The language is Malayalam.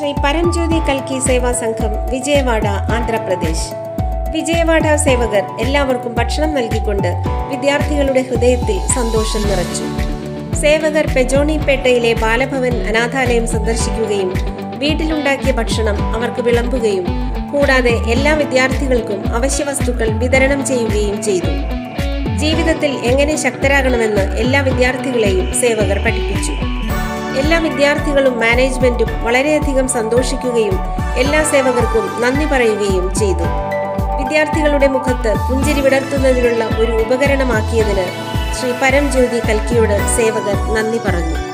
ശ്രീ പരംജ്യോതി കൽക്കി സേവാ സംഘം വിജയവാഡ ആന്ധ്രാപ്രദേശ് വിജയവാഡ സേവകർ എല്ലാവർക്കും ഭക്ഷണം നൽകിക്കൊണ്ട് വിദ്യാർത്ഥികളുടെ ഹൃദയത്തിൽ സന്തോഷം നിറച്ചു സേവകർ പെജോണിപ്പേട്ടയിലെ ബാലഭവൻ അനാഥാലയം സന്ദർശിക്കുകയും വീട്ടിലുണ്ടാക്കിയ ഭക്ഷണം അവർക്ക് വിളമ്പുകയും കൂടാതെ എല്ലാ വിദ്യാർത്ഥികൾക്കും അവശ്യവസ്തുക്കൾ വിതരണം ചെയ്യുകയും ചെയ്തു ജീവിതത്തിൽ എങ്ങനെ ശക്തരാകണമെന്ന് എല്ലാ വിദ്യാർത്ഥികളെയും സേവകർ പഠിപ്പിച്ചു എല്ലാ വിദ്യാർത്ഥികളും മാനേജ്മെന്റും വളരെയധികം സന്തോഷിക്കുകയും എല്ലാ സേവകർക്കും നന്ദി പറയുകയും ചെയ്തു വിദ്യാർത്ഥികളുടെ മുഖത്ത് പുഞ്ചിരി വിടർത്തുന്നതിനുള്ള ഒരു ഉപകരണമാക്കിയതിന് ശ്രീ പരംജ്യോതി കൽക്കിയോട് സേവകർ നന്ദി പറഞ്ഞു